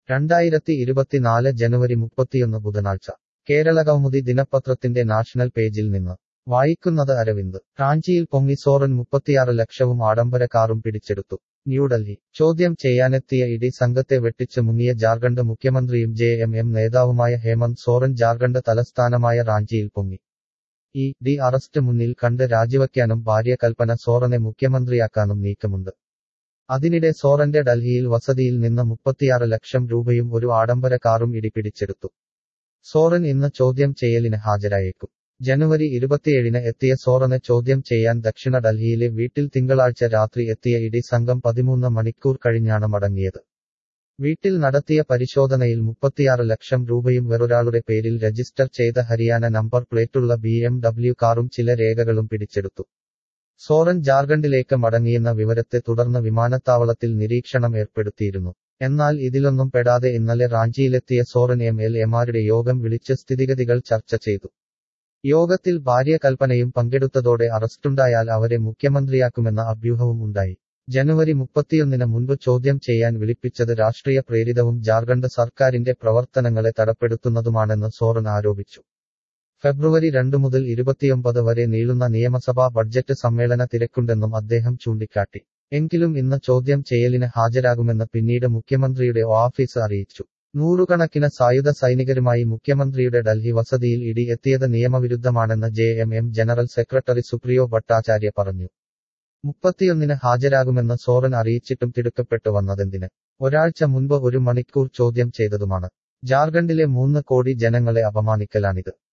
രണ്ടായിരത്തി ഇരുപത്തിനാല് ജനുവരി മുപ്പത്തിയൊന്ന് ബുധനാഴ്ച കേരളകൗമുദി ദിനപത്രത്തിന്റെ നാഷണൽ പേജിൽ നിന്ന് വായിക്കുന്നത് അരവിന്ദ് റാഞ്ചിയിൽ പൊങ്ങി സോറൻ മുപ്പത്തിയാറ് ലക്ഷവും ആഡംബര കാറും പിടിച്ചെടുത്തു ന്യൂഡൽഹി ചോദ്യം ചെയ്യാനെത്തിയ ഇഡി സംഘത്തെ വെട്ടിച്ച് മുങ്ങിയ ജാർഖണ്ഡ് മുഖ്യമന്ത്രിയും ജെ എം എം നേതാവുമായ ഹേമന്ത് സോറൻ ജാർഖണ്ഡ് തലസ്ഥാനമായ റാഞ്ചിയിൽ പൊങ്ങി ഇ ഡി അറസ്റ്റ് മുന്നിൽ കണ്ട് രാജിവയ്ക്കാനും ഭാര്യ കൽപ്പന സോറനെ മുഖ്യമന്ത്രിയാക്കാനും നീക്കമുണ്ട് അതിനിടെ സോറന്റെ ഡൽഹിയിൽ വസതിയിൽ നിന്ന് മുപ്പത്തിയാറ് ലക്ഷം രൂപയും ഒരു ആഡംബര കാറും ഇടി പിടിച്ചെടുത്തു സോറൻ ഇന്ന് ചോദ്യം ചെയ്യലിന് ഹാജരായേക്കും ജനുവരി ഇരുപത്തിയേഴിന് എത്തിയ സോറനെ ചോദ്യം ചെയ്യാൻ ദക്ഷിണ ഡൽഹിയിലെ വീട്ടിൽ തിങ്കളാഴ്ച രാത്രി എത്തിയ ഇടി സംഘം പതിമൂന്ന് മണിക്കൂർ കഴിഞ്ഞാണ് മടങ്ങിയത് വീട്ടിൽ നടത്തിയ പരിശോധനയിൽ മുപ്പത്തിയാറ് ലക്ഷം രൂപയും വേറൊരാളുടെ പേരിൽ രജിസ്റ്റർ ചെയ്ത ഹരിയാന നമ്പർ പ്ലേറ്റുള്ള ബി എം ഡബ്ല്യു കാറും ചില രേഖകളും പിടിച്ചെടുത്തു സോറൻ ജാർഖണ്ഡിലേക്ക് മടങ്ങിയെന്ന വിവരത്തെ തുടർന്ന് വിമാനത്താവളത്തിൽ നിരീക്ഷണം ഏർപ്പെടുത്തിയിരുന്നു എന്നാൽ ഇതിലൊന്നും പെടാതെ ഇന്നലെ റാഞ്ചിയിലെത്തിയ സോറൻ എം എൽ എമാരുടെ യോഗം വിളിച്ച് സ്ഥിതിഗതികൾ ചർച്ച ചെയ്തു യോഗത്തിൽ ഭാര്യ കൽപ്പനയും പങ്കെടുത്തതോടെ അറസ്റ്റുണ്ടായാൽ അവരെ മുഖ്യമന്ത്രിയാക്കുമെന്ന അഭ്യൂഹവും ഉണ്ടായി ജനുവരി മുപ്പത്തിയൊന്നിന് മുൻപ് ചോദ്യം ചെയ്യാൻ വിളിപ്പിച്ചത് രാഷ്ട്രീയ പ്രേരിതവും ജാർഖണ്ഡ് സർക്കാരിന്റെ പ്രവർത്തനങ്ങളെ തടപ്പെടുത്തുന്നതുമാണെന്ന് സോറൻ ആരോപിച്ചു ഫെബ്രുവരി രണ്ടു മുതൽ ഇരുപത്തിയൊമ്പത് വരെ നീളുന്ന നിയമസഭാ ബഡ്ജറ്റ് സമ്മേളന തിരക്കുണ്ടെന്നും അദ്ദേഹം ചൂണ്ടിക്കാട്ടി എങ്കിലും ഇന്ന് ചോദ്യം ചെയ്യലിന് ഹാജരാകുമെന്ന് പിന്നീട് മുഖ്യമന്ത്രിയുടെ ഓഫീസ് അറിയിച്ചു നൂറുകണക്കിന് സായുധ സൈനികരുമായി മുഖ്യമന്ത്രിയുടെ ഡൽഹി വസതിയിൽ ഇടി എത്തിയത് നിയമവിരുദ്ധമാണെന്ന് J M M general secretary Supriyo Bhattacharya പറഞ്ഞു മുപ്പത്തിയൊന്നിന് ഹാജരാകുമെന്ന് സോറൻ അറിയിച്ചിട്ടും തിടുക്കപ്പെട്ടു വന്നതെന്തിന് ഒരാഴ്ച മുൻപ് ഒരു മണിക്കൂർ ചോദ്യം ചെയ്തതുമാണ് ജാർഖണ്ഡിലെ മൂന്ന് കോടി ജനങ്ങളെ അപമാനിക്കലാണിത്